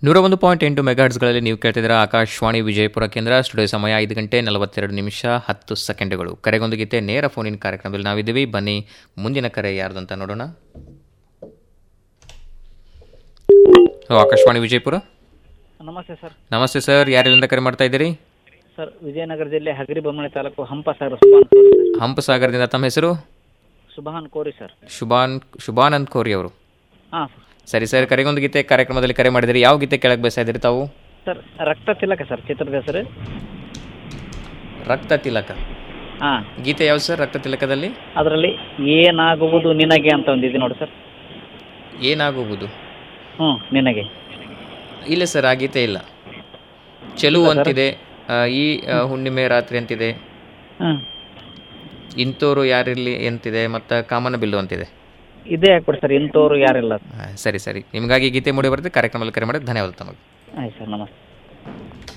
ನೂರ ಒಂದು ಪಾಯಿಂಟ್ ಎಂಟು ಮೆಗಾಹರ್ಟ್ಸ್ಗಳಲ್ಲಿ ನೀವು ಕೇಳ್ತಿದ್ದೀರಾ ಆಕಾಶವಾಣಿ ವಿಜಯಪುರ ಕೇಂದ್ರ ಸ್ಟುಡಿಯೋ ಸಮಯ ಐದು ಗಂಟೆ ನಲವತ್ತೆರಡು ನಿಮಿಷ ಹತ್ತು ಸೆಕೆಂಡುಗಳು ಕರೆಗೊಂದು ಗೀತೆ ನೇರ ಫೋನಿನ ಕಾರ್ಯಕ್ರಮದಲ್ಲಿ ನಾವಿದ್ದೀವಿ ಬನ್ನಿ ಮುಂದಿನ ಕರೆ ಯಾರ್ದು ಅಂತ ನೋಡೋಣ ಹಲೋ ಆಕಾಶವಾಣಿ ವಿಜಯಪುರ ನಮಸ್ತೆ ಸರ್ ನಮಸ್ತೆ ಸರ್ ಯಾರಿಂದ ಕರೆ ಮಾಡ್ತಾ ಇದ್ದೀರಿ ಸರ್ ವಿಜಯನಗರ ಜಿಲ್ಲೆ ಹಗರಿ ಬೊಮ್ಮನೆ ತಾಲೂಕು ಹಂಪ ಸರ್ ಸುಭಾನ್ ಕೋರಿ ಸರ್ ಹಂಪಸಾಗರದಿಂದ ತಮ್ಮ ಹೆಸರು ಸುಭಾನ್ ಕೋರಿ ಸರ್ ಶುಭಾನ್ ಶುಭಾನಂದ್ ಕೋರಿ ಅವರು ಹಾಂ ಸರಿ ಸರ್ ಕರೆಗೊಂದು ಗೀತೆ ಕಾರ್ಯಕ್ರಮದಲ್ಲಿ ಕರೆ ಮಾಡಿದಿರಿ ಯಾವ ಗೀತೆ ಕೆಳಗೆ ಬಯಸ್ತಾ ಇದ್ದೀರಿ ತಾವು ಸರ್ ರಕ್ತ ತಿಲಕ ಸರ್ ಚಿತ್ರದ ಹೆಸರು ರಕ್ತ ತಿಲಕ ಹಾಂ ಗೀತೆ ಯಾವ್ದು ಸರ್ ರಕ್ತ ತಿಲಕದಲ್ಲಿ ಅದರಲ್ಲಿ ಏನಾಗುವುದು ನಿನಗೆ ಅಂತ ಒಂದಿದೆ ನೋಡಿ ಸರ್ ಏನಾಗುವುದು ಹ್ಞೂ ನಿನಗೆ ಇಲ್ಲ ಸರ್ ಆ ಗೀತೆ ಇಲ್ಲ ಚೆಲುವು ಅಂತಿದೆ ಆ, ಈ ಆ, ಹುಣ್ಣಿಮೆ ರಾತ್ರಿ ಅಂತಿದೆ ಹಾಂ ಇಂತೋರು ಯಾರಿರ್ಲಿ ಅಂತಿದೆ ಮತ್ತು ಕಾಮನ ಬಿಲ್ಲು ಅಂತಿದೆ ಇದೇ ಹಾಕ್ಬಿಡಿ ಸರ್ ಇಂಥವ್ರು ಯಾರಿಲ್ಲ ಆ, ಸರಿ ಸರಿ ನಿಮಗಾಗಿ ಗೀತೆ ಮೂಡಿ ಬರುತ್ತೆ ಕಾರ್ಯಕ್ರಮದಲ್ಲಿ ಕರೆ ಮಾಡಿ ಧನ್ಯವಾದ ತಮಗೆ ಆಯ್ತು ಸರ್ ನಮಸ್ತೆ